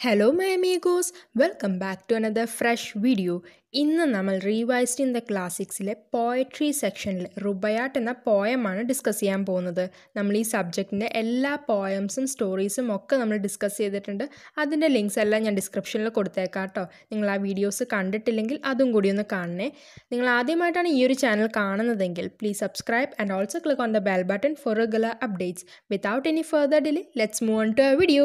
hello my amigos welcome back to another fresh video ഇന്ന് നമ്മൾ revised in the ക്ലാസിക്സിലെ poetry സെക്ഷനിൽ Rubaiyat എന്ന പോയമാണ് ഡിസ്കസ് ചെയ്യാൻ പോകുന്നത് നമ്മൾ ഈ സബ്ജക്റ്റിൻ്റെ എല്ലാ പോയംസും സ്റ്റോറീസും ഒക്കെ നമ്മൾ ഡിസ്കസ് ചെയ്തിട്ടുണ്ട് അതിൻ്റെ ലിങ്ക്സ് എല്ലാം ഞാൻ ഡിസ്ക്രിപ്ഷനിൽ കൊടുത്തേക്കാം കേട്ടോ നിങ്ങൾ ആ വീഡിയോസ് കണ്ടിട്ടില്ലെങ്കിൽ അതും കൂടി ഒന്ന് കാണണേ നിങ്ങൾ ആദ്യമായിട്ടാണ് ഈ ഒരു ചാനൽ കാണുന്നതെങ്കിൽ please subscribe and also click on the bell button for regular updates without any further delay let's move on to a video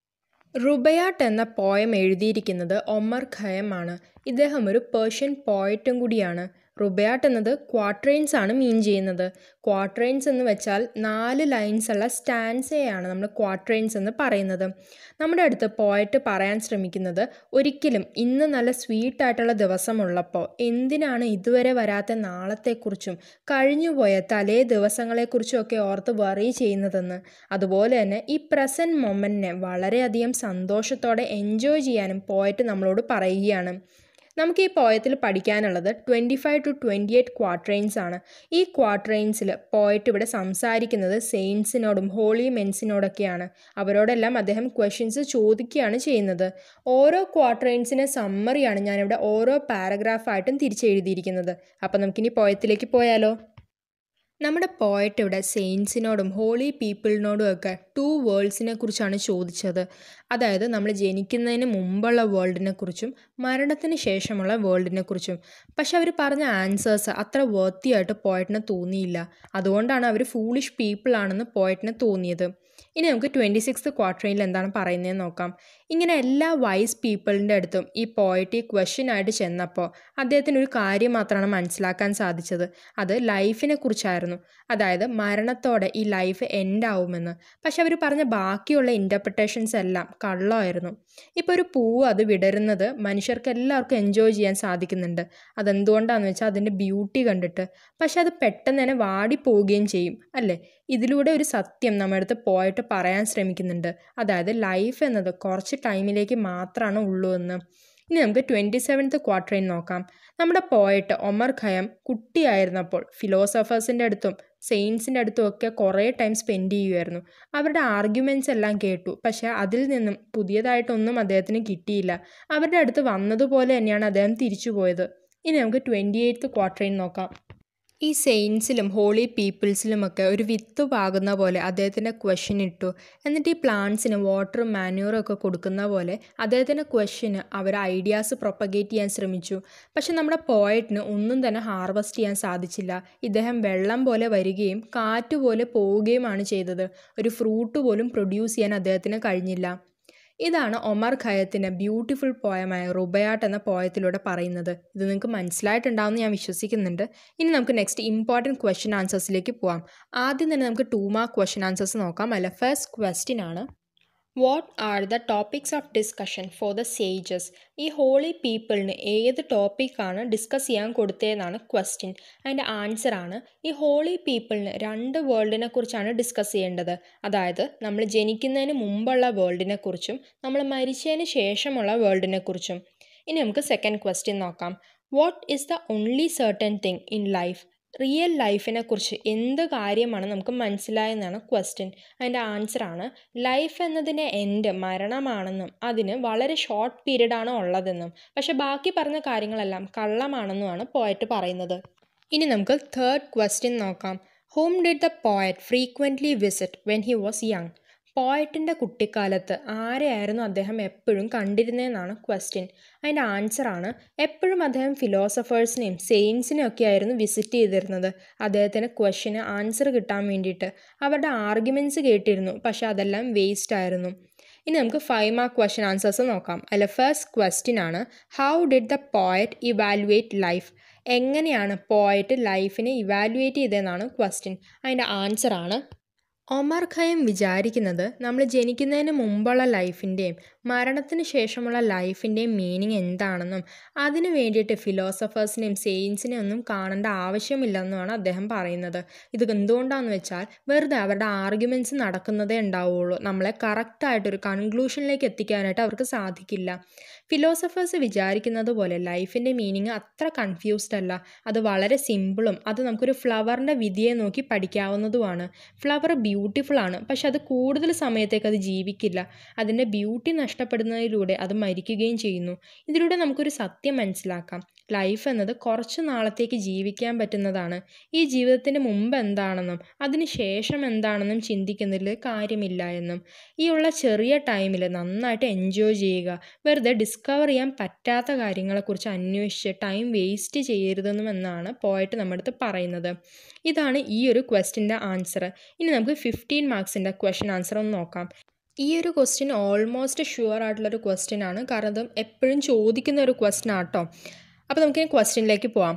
Rubaiyat എന്ന പോയം എഴുതിയിരിക്കുന്നത് ഒമർ ഖയമാണ് ഇദ്ദേഹം ഒരു പേർഷ്യൻ പോയറ്റും കൂടിയാണ് റുബയാട്ട് എന്നത് ക്വാട്രെയിൻസ് ആണ് മീൻ ചെയ്യുന്നത് ക്വാട്രെയിൻസ് എന്ന് വെച്ചാൽ നാല് ലൈൻസ് ഉള്ള സ്റ്റാൻസയാണ് നമ്മൾ ക്വാട്രെയിൻസ് എന്ന് പറയുന്നത് നമ്മുടെ അടുത്ത് പോയറ്റ് പറയാൻ ശ്രമിക്കുന്നത് ഒരിക്കലും ഇന്ന് നല്ല സ്വീറ്റ് ആയിട്ടുള്ള ദിവസമുള്ളപ്പോൾ എന്തിനാണ് ഇതുവരെ വരാത്ത നാളത്തെക്കുറിച്ചും കഴിഞ്ഞുപോയ തലേ ദിവസങ്ങളെക്കുറിച്ചും ഒക്കെ ഓർത്ത് വറി ചെയ്യുന്നതെന്ന് അതുപോലെ തന്നെ ഈ പ്രസൻറ്റ് മൊമെൻറ്റിനെ വളരെയധികം സന്തോഷത്തോടെ എൻജോയ് ചെയ്യാനും പോയറ്റ് നമ്മളോട് പറയുകയാണ് നമുക്ക് ഈ പോയത്തിൽ പഠിക്കാനുള്ളത് twenty five to twenty eight quatrains ആണ് ഈ ക്വാട്രെയിൻസിൽ പോയറ്റ് ഇവിടെ സംസാരിക്കുന്നത് സെയിൻസിനോടും ഹോളി മെൻസിനോടൊക്കെയാണ് അവരോടെല്ലാം അദ്ദേഹം ക്വസ്റ്റ്യൻസ് ചോദിക്കുകയാണ് ചെയ്യുന്നത് ഓരോ ക്വാട്രെയിൻസിനെ സമ്മറിയാണ് ഞാനിവിടെ ഓരോ പാരഗ്രാഫായിട്ടും തിരിച്ചെഴുതിയിരിക്കുന്നത് അപ്പോൾ നമുക്കിനി പോയത്തിലേക്ക് പോയാലോ നമ്മുടെ പോയറ്റ് ഇവിടെ സെയിൻസിനോടും ഹോളി പീപ്പിളിനോടും ഒക്കെ ടു വേൾഡ്സിനെ കുറിച്ചാണ് ചോദിച്ചത് അതായത് നമ്മൾ ജനിക്കുന്നതിന് മുമ്പുള്ള വേൾഡിനെ കുറിച്ചും മരണത്തിന് ശേഷമുള്ള വേൾഡിനെ കുറിച്ചും പക്ഷെ അവർ പറഞ്ഞ ആൻസേഴ്സ് അത്ര വർത്തി ആയിട്ട് പോയറ്റിന് തോന്നിയില്ല അതുകൊണ്ടാണ് അവർ ഫൂളിഷ് പീപ്പിൾ ആണെന്ന് പോയറ്റിന് തോന്നിയത് ഇനി നമുക്ക് ട്വൻറ്റി സിക്സ് ക്വാർട്ടറിൽ എന്താണ് പറയുന്നതെന്ന് നോക്കാം ഇങ്ങനെ എല്ലാ വൈസ് പീപ്പിളിൻ്റെ അടുത്തും ഈ പോയറ്റ് ഈ ക്വസ്റ്റ്യൻ ആയിട്ട് ചെന്നപ്പോൾ അദ്ദേഹത്തിന് ഒരു കാര്യം മാത്രമാണ് മനസ്സിലാക്കാൻ സാധിച്ചത് അത് ലൈഫിനെ കുറിച്ചായിരുന്നു അതായത് മരണത്തോടെ ഈ ലൈഫ് എൻഡ് ആവുമെന്ന് പക്ഷെ അവർ പറഞ്ഞ ബാക്കിയുള്ള ഇൻ്റർപ്രിട്ടേഷൻസ് എല്ലാം കള്ളമായിരുന്നു ഇപ്പോൾ ഒരു പൂവ് അത് വിടരുന്നത് മനുഷ്യർക്ക് എല്ലാവർക്കും എൻജോയ് ചെയ്യാൻ സാധിക്കുന്നുണ്ട് അതെന്തുകൊണ്ടാണെന്ന് വെച്ചാൽ അതിൻ്റെ ബ്യൂട്ടി കണ്ടിട്ട് പക്ഷെ അത് പെട്ടെന്ന് തന്നെ വാടിപ്പോവുകയും ചെയ്യും അല്ലേ ഇതിലൂടെ ഒരു സത്യം നമ്മുടെ അടുത്ത് പോയിട്ട് പറയാൻ ശ്രമിക്കുന്നുണ്ട് അതായത് ലൈഫ് എന്നത് കുറച്ച് ടൈമിലേക്ക് മാത്രമാണ് ഉള്ളൂ എന്ന് ഇനി നമുക്ക് ട്വൻറ്റി സെവൻത്ത് ക്വാർട്ടറിൽ നോക്കാം നമ്മുടെ പോയറ്റ് ഒമർ ഖയം കുട്ടിയായിരുന്നപ്പോൾ ഫിലോസഫേഴ്സിൻ്റെ അടുത്തും സെയിൻസിൻ്റെ അടുത്തും ഒക്കെ കുറേ ടൈം സ്പെൻഡ് ചെയ്യുമായിരുന്നു അവരുടെ ആർഗ്യുമെൻറ്റ്സ് എല്ലാം കേട്ടു പക്ഷേ അതിൽ നിന്നും പുതിയതായിട്ടൊന്നും അദ്ദേഹത്തിന് കിട്ടിയില്ല അവരുടെ അടുത്ത് വന്നതുപോലെ തന്നെയാണ് അദ്ദേഹം തിരിച്ചു പോയത് ഇനി നമുക്ക് ട്വൻറ്റി എയ്ത്ത് ക്വാർട്ടറിൽ നോക്കാം ഈ സെയിൻസിലും ഹോളി പീപ്പിൾസിലുമൊക്കെ ഒരു വിത്ത് പാകുന്ന പോലെ അദ്ദേഹത്തിൻ്റെ ക്വസ്റ്റ്യൻ ഇട്ടു എന്നിട്ട് ഈ പ്ലാന്റ്സിന് വാട്ടറും മാന്യൂറും ഒക്കെ കൊടുക്കുന്ന പോലെ അദ്ദേഹത്തിൻ്റെ ക്വസ്റ്റ്യന് അവർ ഐഡിയാസ് പ്രൊപ്പഗേറ്റ് ചെയ്യാൻ ശ്രമിച്ചു പക്ഷെ നമ്മുടെ പോയറ്റിന് ഒന്നും തന്നെ ഹാർവസ്റ്റ് ചെയ്യാൻ സാധിച്ചില്ല ഇദ്ദേഹം വെള്ളം പോലെ വരികയും കാറ്റ് പോലെ പോവുകയുമാണ് ചെയ്തത് ഒരു ഫ്രൂട്ട് പോലും പ്രൊഡ്യൂസ് ചെയ്യാൻ അദ്ദേഹത്തിന് കഴിഞ്ഞില്ല ഇതാണ് ഒമർ ഖയത്തിൻ്റെ ബ്യൂട്ടിഫുൾ പോയമായ റുബയാട്ട് എന്ന പോയത്തിലൂടെ പറയുന്നത് ഇത് നിങ്ങൾക്ക് മനസ്സിലായിട്ടുണ്ടാവുമെന്ന് ഞാൻ വിശ്വസിക്കുന്നുണ്ട് ഇനി നമുക്ക് നെക്സ്റ്റ് ഇമ്പോർട്ടൻറ്റ് ക്വസ്റ്റ്യൻ ആൻസേഴ്സിലേക്ക് പോവാം ആദ്യം തന്നെ നമുക്ക് ടു മാർക്ക് ക്വസ്റ്റ്യൻ ആൻസേഴ്സ് നോക്കാം അല്ല ഫസ്റ്റ് ക്വസ്റ്റ്യൻ ആണ് what are the topics of discussion for the sages ഈ ഹോളി പീപ്പിളിന് ഏത് ടോപ്പിക്കാണ് ഡിസ്കസ് ചെയ്യാൻ കൊടുത്തതെന്നാണ് ക്വസ്റ്റ്യൻ അതിൻ്റെ ആൻസർ ആണ് ഈ ഹോളി പീപ്പിളിന് രണ്ട് വേൾഡിനെ കുറിച്ചാണ് ഡിസ്കസ് ചെയ്യേണ്ടത് അതായത് നമ്മൾ ജനിക്കുന്നതിന് മുമ്പുള്ള വേൾഡിനെ കുറിച്ചും നമ്മൾ മരിച്ചതിന് ശേഷമുള്ള വേൾഡിനെ കുറിച്ചും ഇനി നമുക്ക് സെക്കൻഡ് ക്വസ്റ്റ്യൻ നോക്കാം what is the only certain thing in life real ലൈഫിനെ കുറിച്ച് എന്ത് കാര്യമാണ് നമുക്ക് മനസ്സിലായെന്നാണ് ക്വസ്റ്റ്യൻ അതിൻ്റെ ആൻസറാണ് ലൈഫ് എന്നതിൻ്റെ എൻഡ് മരണമാണെന്നും അതിന് വളരെ ഷോർട്ട് പീരീഡാണ് ഉള്ളതെന്നും പക്ഷെ ബാക്കി പറഞ്ഞ കാര്യങ്ങളെല്ലാം കള്ളമാണെന്നുമാണ് പോയറ്റ് പറയുന്നത് ഇനി നമുക്ക് തേർഡ് ക്വസ്റ്റ്യൻ നോക്കാം whom did the poet frequently visit when he was young പോയറ്റിൻ്റെ കുട്ടിക്കാലത്ത് ആരെയായിരുന്നു അദ്ദേഹം എപ്പോഴും കണ്ടിരുന്നതെന്നാണ് ക്വസ്റ്റ്യൻ അതിൻ്റെ ആൻസറാണ് എപ്പോഴും അദ്ദേഹം ഫിലോസഫേഴ്സിനെയും സെയിൻസിനെയും ഒക്കെ ആയിരുന്നു വിസിറ്റ് ചെയ്തിരുന്നത് അദ്ദേഹത്തിന് ക്വസ്റ്റ്യന് ആൻസർ കിട്ടാൻ വേണ്ടിയിട്ട് അവരുടെ ആർഗ്യുമെൻറ്റ്സ് കേട്ടിരുന്നു പക്ഷെ അതെല്ലാം വേസ്റ്റ് ആയിരുന്നു ഇനി നമുക്ക് ഫൈവ് മാർക്ക് ക്വസ്റ്റ്യൻ ആൻസേഴ്സ് നോക്കാം അല്ല ഫസ്റ്റ് ക്വസ്റ്റ്യൻ ആണ് how did the poet evaluate life എങ്ങനെയാണ് പോയറ്റ് ലൈഫിനെ ഇവാലുവേറ്റ് ചെയ്തതെന്നാണ് ക്വസ്റ്റ്യൻ അതിൻ്റെ ആൻസറാണ് ഒമർ ഖയം വിചാരിക്കുന്നത് നമ്മൾ ജനിക്കുന്നതിന് മുമ്പുള്ള ലൈഫിൻ്റെയും മരണത്തിന് ശേഷമുള്ള ലൈഫിൻ്റെയും മീനിങ് എന്താണെന്നും അതിന് വേണ്ടിയിട്ട് ഫിലോസഫേഴ്സിനെയും സെയിൻസിനെയും ഒന്നും കാണേണ്ട ആവശ്യമില്ലെന്നുമാണ് അദ്ദേഹം പറയുന്നത് ഇത് എന്തുകൊണ്ടാണെന്ന് വെച്ചാൽ വെറുതെ അവരുടെ ആർഗ്യുമെൻറ്റ്സ് നടക്കുന്നതേ ഉണ്ടാവുള്ളൂ നമ്മളെ കറക്റ്റായിട്ടൊരു കൺക്ലൂഷനിലേക്ക് എത്തിക്കാനായിട്ട് അവർക്ക് സാധിക്കില്ല ഫിലോസഫേഴ്സ് വിചാരിക്കുന്നത് പോലെ ലൈഫിൻ്റെ മീനിങ് അത്ര കൺഫ്യൂസ്ഡ് അല്ല അത് വളരെ സിമ്പിളും അത് നമുക്കൊരു ഫ്ലവറിൻ്റെ വിധിയെ നോക്കി പഠിക്കാവുന്നതുമാണ് ഫ്ലവർ ബ്യൂട്ടിഫുൾ ആണ് പക്ഷെ അത് കൂടുതൽ സമയത്തേക്ക് അത് ജീവിക്കില്ല അതിൻ്റെ ബ്യൂട്ടി നഷ്ട നഷ്ടപ്പെടുന്നതിലൂടെ അത് മരിക്കുകയും ചെയ്യുന്നു ഇതിലൂടെ നമുക്കൊരു സത്യം മനസ്സിലാക്കാം ലൈഫ് എന്നത് കുറച്ച് നാളത്തേക്ക് ജീവിക്കാൻ പറ്റുന്നതാണ് ഈ ജീവിതത്തിന് മുമ്പ് എന്താണെന്നും അതിന് ശേഷം എന്താണെന്നും ചിന്തിക്കുന്നതിൽ കാര്യമില്ല എന്നും ഈ ഉള്ള ചെറിയ ടൈമിൽ നന്നായിട്ട് എൻജോയ് ചെയ്യുക വെറുതെ ഡിസ്കവർ ചെയ്യാൻ പറ്റാത്ത കാര്യങ്ങളെക്കുറിച്ച് അന്വേഷിച്ച് ടൈം വേസ്റ്റ് ചെയ്യരുതെന്നും എന്നാണ് പോയിട്ട് നമ്മുടെ അടുത്ത് പറയുന്നത് ഇതാണ് ഈ ഒരു ക്വസ്റ്റിൻ്റെ ആൻസർ ഇനി നമുക്ക് ഫിഫ്റ്റീൻ മാർക്സിൻ്റെ ക്വസ്റ്റ്യൻ ആൻസർ ഒന്ന് നോക്കാം ഈ ഒരു ക്വസ്റ്റ്യൻ ഓൾമോസ്റ്റ് ഷുവർ ആയിട്ടുള്ളൊരു ക്വസ്റ്റ്യൻ ആണ് കാരണം അത് എപ്പോഴും ചോദിക്കുന്ന ഒരു ക്വസ്റ്റ്യൻ ആട്ടോ അപ്പോൾ നമുക്ക് ഈ ക്വസ്റ്റ്യനിലേക്ക് പോവാം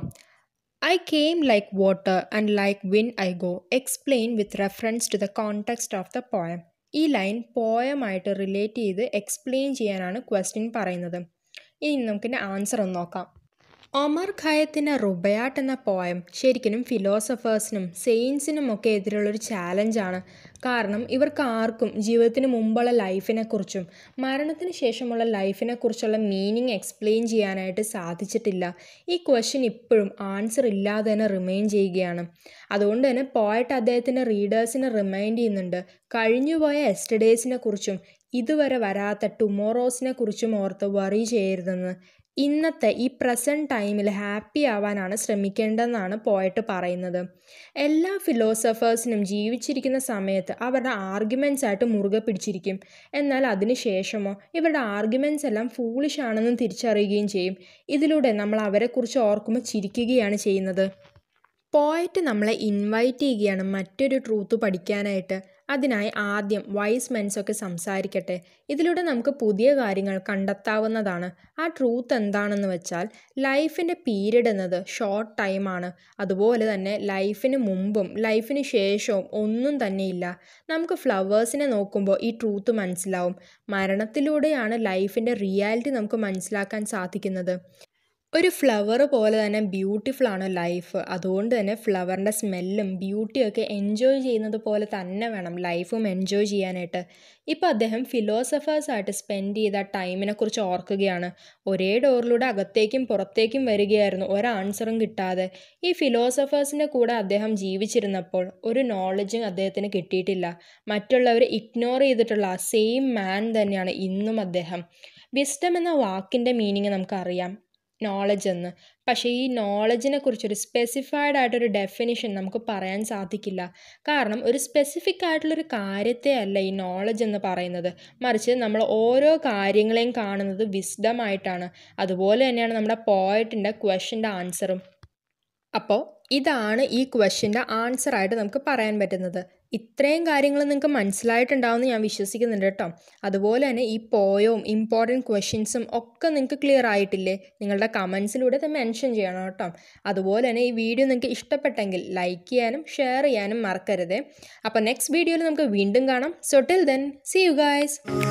I came like water and like wind I go explain with reference to the context of the poem ഈ ലൈൻ പോയമായിട്ട് റിലേറ്റ് ചെയ്ത് എക്സ്പ്ലെയിൻ ചെയ്യാനാണ് ക്വസ്റ്റ്യൻ പറയുന്നത് ഇനി നമുക്കിൻ്റെ ആൻസർ ഒന്ന് നോക്കാം ഒമർ ഖയത്തിൻ്റെ റുബയാട്ട് എന്ന പോയം ശരിക്കും ഫിലോസഫേഴ്സിനും സെയിൻസിനും ഒക്കെ എതിരുള്ളൊരു ചാലഞ്ചാണ് കാരണം ഇവർക്ക് ആർക്കും ജീവിതത്തിന് മുമ്പുള്ള ലൈഫിനെക്കുറിച്ചും മരണത്തിന് ശേഷമുള്ള ലൈഫിനെക്കുറിച്ചുള്ള മീനിങ് എക്സ്പ്ലെയിൻ ചെയ്യാനായിട്ട് സാധിച്ചിട്ടില്ല ഈ ക്വസ്റ്റ്യൻ ഇപ്പോഴും ആൻസർ ഇല്ലാതെ തന്നെ റിമൈൻ ചെയ്യുകയാണ് അതുകൊണ്ട് തന്നെ പോയിട്ട് അദ്ദേഹത്തിൻ്റെ റീഡേഴ്സിനെ റിമൈൻഡ് ചെയ്യുന്നുണ്ട് കഴിഞ്ഞുപോയ എസ്റ്റഡേസിനെ കുറിച്ചും ഇതുവരെ വരാത്ത ടുമോറോസിനെ കുറിച്ചും ഓർത്ത് വറി ചെയ്യരുതെന്ന് ഇന്നത്തെ ഈ പ്രസൻറ്റ് ടൈമിൽ ഹാപ്പി ആവാനാണ് ശ്രമിക്കേണ്ടതെന്നാണ് പോയിട്ട് പറയുന്നത് എല്ലാ ഫിലോസഫേഴ്സിനും ജീവിച്ചിരിക്കുന്ന സമയത്ത് അവരുടെ ആർഗ്യുമെൻസ് ആയിട്ട് മുറുകെ പിടിച്ചിരിക്കും എന്നാൽ അതിന് ശേഷമോ ഇവരുടെ ആർഗ്യുമെൻസ് എല്ലാം ഫൂളിഷ് ആണെന്നും തിരിച്ചറിയുകയും ചെയ്യും ഇതിലൂടെ നമ്മൾ അവരെക്കുറിച്ച് ഓർക്കുമ്പോൾ ചിരിക്കുകയാണ് ചെയ്യുന്നത് പോയിട്ട് നമ്മളെ ഇൻവൈറ്റ് ചെയ്യുകയാണ് മറ്റൊരു ട്രൂത്ത് പഠിക്കാനായിട്ട് അതിനായി ആദ്യം വൈസ് മെൻസൊക്കെ സംസാരിക്കട്ടെ ഇതിലൂടെ നമുക്ക് പുതിയ കാര്യങ്ങൾ കണ്ടെത്താവുന്നതാണ് ആ ട്രൂത്ത് എന്താണെന്ന് വെച്ചാൽ ലൈഫിൻ്റെ പീരീഡ് എന്നത് ഷോർട്ട് ടൈമാണ് അതുപോലെ തന്നെ ലൈഫിന് മുമ്പും ലൈഫിന് ശേഷവും ഒന്നും തന്നെയില്ല നമുക്ക് ഫ്ലവേഴ്സിനെ നോക്കുമ്പോൾ ഈ ട്രൂത്ത് മനസ്സിലാവും മരണത്തിലൂടെയാണ് ലൈഫിൻ്റെ റിയാലിറ്റി നമുക്ക് മനസ്സിലാക്കാൻ സാധിക്കുന്നത് ഒരു ഫ്ലവർ പോലെ തന്നെ ബ്യൂട്ടിഫുൾ ആണ് ലൈഫ് അതുകൊണ്ട് തന്നെ ഫ്ലവറിൻ്റെ സ്മെല്ലും ബ്യൂട്ടിയും ഒക്കെ എൻജോയ് ചെയ്യുന്നത് പോലെ തന്നെ വേണം ലൈഫും എൻജോയ് ചെയ്യാനായിട്ട് ഇപ്പോൾ അദ്ദേഹം ഫിലോസഫേഴ്സായിട്ട് സ്പെൻഡ് ചെയ്ത ടൈമിനെക്കുറിച്ച് ഓർക്കുകയാണ് ഒരേ ഡോറിലൂടെ അകത്തേക്കും പുറത്തേക്കും വരികയായിരുന്നു ഒരു ആൻസറും കിട്ടാതെ ഈ ഫിലോസഫേഴ്സിൻ്റെ കൂടെ അദ്ദേഹം ജീവിച്ചിരുന്നപ്പോൾ ഒരു നോളജും അദ്ദേഹത്തിന് കിട്ടിയിട്ടില്ല മറ്റുള്ളവരെ ഇഗ്നോർ ചെയ്തിട്ടുള്ള ആ സെയിം മാൻ തന്നെയാണ് ഇന്നും അദ്ദേഹം വിസ്ഡം എന്ന വാക്കിൻ്റെ മീനിങ് നമുക്കറിയാം നോളജ് എന്ന് പക്ഷേ ഈ നോളജിനെ കുറിച്ചൊരു സ്പെസിഫൈഡ് ആയിട്ടൊരു ഡെഫിനിഷൻ നമുക്ക് പറയാൻ സാധിക്കില്ല കാരണം ഒരു സ്പെസിഫിക് ആയിട്ടുള്ളൊരു കാര്യത്തെ അല്ല ഈ നോളജ് എന്ന് പറയുന്നത് മറിച്ച് നമ്മൾ ഓരോ കാര്യങ്ങളെയും കാണുന്നത് വിസ്ഡം ആയിട്ടാണ് അതുപോലെ തന്നെയാണ് നമ്മുടെ പോയിട്ടിൻ്റെ ക്വസ്റ്റ്യൻ്റെ ആൻസറും അപ്പോൾ ഇതാണ് ഈ ക്വസ്റ്റ്യൻ്റെ ആൻസറായിട്ട് നമുക്ക് പറയാൻ പറ്റുന്നത് ഇത്രയും കാര്യങ്ങൾ നിങ്ങൾക്ക് മനസ്സിലായിട്ടുണ്ടാവുമെന്ന് ഞാൻ വിശ്വസിക്കുന്നുണ്ട് കേട്ടോ അതുപോലെ തന്നെ ഈ പോയവും ഇമ്പോർട്ടൻറ്റ് ക്വസ്റ്റ്യൻസും ഒക്കെ നിങ്ങൾക്ക് ക്ലിയർ ആയിട്ടില്ലേ നിങ്ങളുടെ കമൻസിലൂടെ ഇത് മെൻഷൻ ചെയ്യണം കേട്ടോ അതുപോലെ തന്നെ ഈ വീഡിയോ നിങ്ങൾക്ക് ഇഷ്ടപ്പെട്ടെങ്കിൽ ലൈക്ക് ചെയ്യാനും ഷെയർ ചെയ്യാനും മറക്കരുത് അപ്പോൾ നെക്സ്റ്റ് വീഡിയോയിൽ നമുക്ക് വീണ്ടും കാണാം so till then see you guys